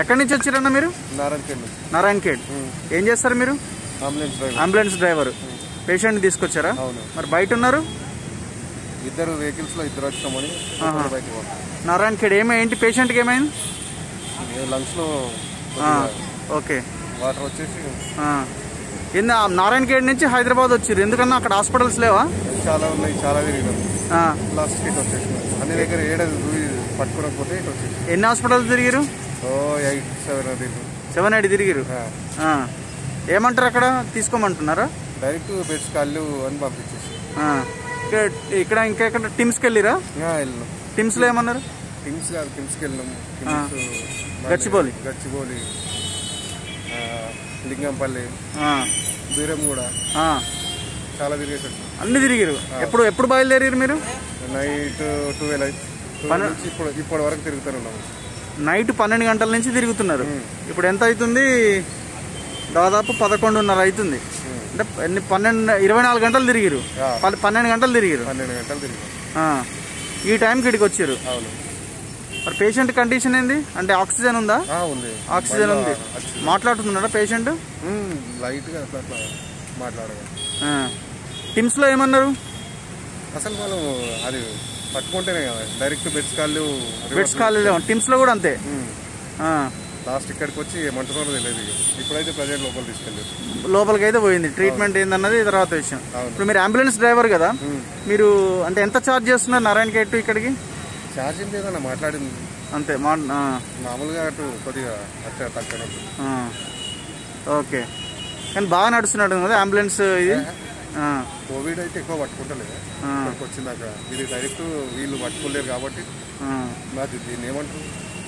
ఎక్కడి నుంచి వచ్చారన్న మీరు నారాయణ కింద నారాయణ ఖేడ్ ఏం చేస్తారు మీరు ambulance driver ambulance driver patient తీసుకొచ్చారా అవును మరి బయట ఉన్నారు ఇద్దరు వెహికల్స్ లో ఇద్దరు వచ్చినామని ఆహా. బయటకు పోతాం నారాయణ ఖేడ్ ఏమై ఏంటి పేషెంట్కి ఏమైంది లంగ్స్ లో ఆ, కొద్దిగా ఓకే వాటర్ వచ్చేసి ఆ. ఏంది ఆ నారాయణ ఖేడ్ నుంచి హైదరాబాద్ వచ్చారు ఎందుకన్నా అక్కడ హాస్పిటల్స్ లేవా చాలా ఉన్నాయి చాలా తిరిగినాం ఆ. లాస్ట్ ఇటు వచ్చేసినాం అన్ని దగ్గర ఏడ పట్టుకోకపోతే ఇటు వచ్చేసి ఎన్ని హాస్పిటల్స్ తిరిగిరు ఓ ఎయిట్ సెవెన్ అది సెవెన్ ఎయిట్ తిరిగిరు ఆ. ఏమంటారు అక్కడ తీసుకోమంటున్నారా డైరెక్ట్ బెడ్స్ కాళ్ళు అని పంపించేసి ఆ. ఇక్కడ ఇక్కడ ఇంకా ఎక్కడ టిమ్స్కి వెళ్ళిరా ఇంకా వెళ్ళినాం టిమ్స్లో ఏమన్నారు కిమ్స్ కాదు కిమ్స్కి వెళ్ళినాం కిమ్స్ మళ్ళీ గచ్చిబౌలి. గచ్చిబౌలి ఆ, లింగంపల్లి ఆ. దూరం కూడా ఆ. చాలా తిరిగేసి వచ్చాం అన్ని తిరిగిరు ఎప్పుడు ఎప్పుడు బయలుదేరారు మీరు నైట్ ట్వెల్వ్ అయితే పన్న- నుంచి ఇప్పుడు ఇప్పటి వరకు తిరుగుతూనే ఉన్నాము నైట్ పన్నెండు గంటల నుంచి తిరుగుతున్నారు ఇప్పుడు ఎంత అవుతుంది దాదాపు పదకొండున్నర అవుతుంది అంటే ఎన్ని పన్నెండు ఇరవై నాలుగు గంటలు తిరిగిరు ఆ. పల్- పన్నెండు గంటలు తిరిగిరు పన్నెండు గంటలు తిరిగాం ఆ. ఈ టైంకి ఇక్కడికి వచ్చారు అవును మరి పేషెంట్ కండిషన్ ఏంది అంటే ఆక్సిజన్ ఉందా ఆ, ఉంది ఆక్సిజన్ ఉంది మాట్లాడుతున్నాడా పేషెంట్ ఉమ్, లైట్గా అట్లా అట్లా మాట్లాడగా టిమ్స్లో ఏమన్నారు అసలు మనం అది పట్టుకుంటేనే కదా డైరెక్ట్ బెడ్స్ కాళ్ళు బెడ్స్ ఖాళీ లేవు టిమ్స్లో కూడా అంతే ఆ. లాస్ట్ ఇక్కడికి వచ్చి ఏమంటున్నారో తెలియదు ఇక. ఇప్పుడైతే ప్రజెంట్ లోపల తీసుకెళ్ళారు లోపలికి అయితే పోయింది ట్రీట్మెంట్ ఏందన్నది తర్వాత విషయం అవును. ఇప్పుడు మీరు అంబులెన్స్ డ్రైవర్ కదా మీరు అంటే ఎంత ఛార్జ్ చేస్తున్నారు నారాయణ గేట్ టు ఇక్కడికి ఛార్జింగ్ లేదన్న మాట్లాడింది అంతే మా ఆ, మామూలుగా అటు కొద్దిగా అట్లా తక్కువ ఆ. ఓకే కానీ బాగా నడుస్తున్నాడు కదా అంబులెన్స్ ఇది ఆ, కోవిడ్ అయితే ఎక్కువ పట్టుకుంటలేదు ఆ. ఇక్కడికి వచ్చిందాక ఇది డైరెక్ట్ వీళ్ళు పట్టుకోలేరు కాబట్టి ఆ. నాది దీన్ని ఏమంటారు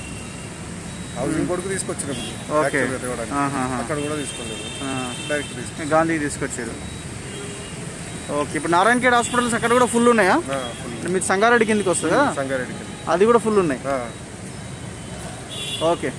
హౌసింగ్ బోర్డుకు తీసుకొచ్చినాం ఓకే. యాక్చువల్గా తేవడానికి. ఆహాహా. అక్కడ కూడా తీసుకోలేదు ఆ. డైరెక్ట్ తీసుకున్నాం గాంధీకి తీసుకొచ్చారు ఓకే ఇప్పుడు నారాయణ ఖేడ్ హాస్పిటల్స్ అక్కడ కూడా ఫుల్ ఉన్నాయా ఫుల్ మీరు సంగారెడ్డి కిందకి వస్తుందా సంగారెడ్డికి అది కూడా ఫుల్ ఉన్నాయి ఆ. ఓకే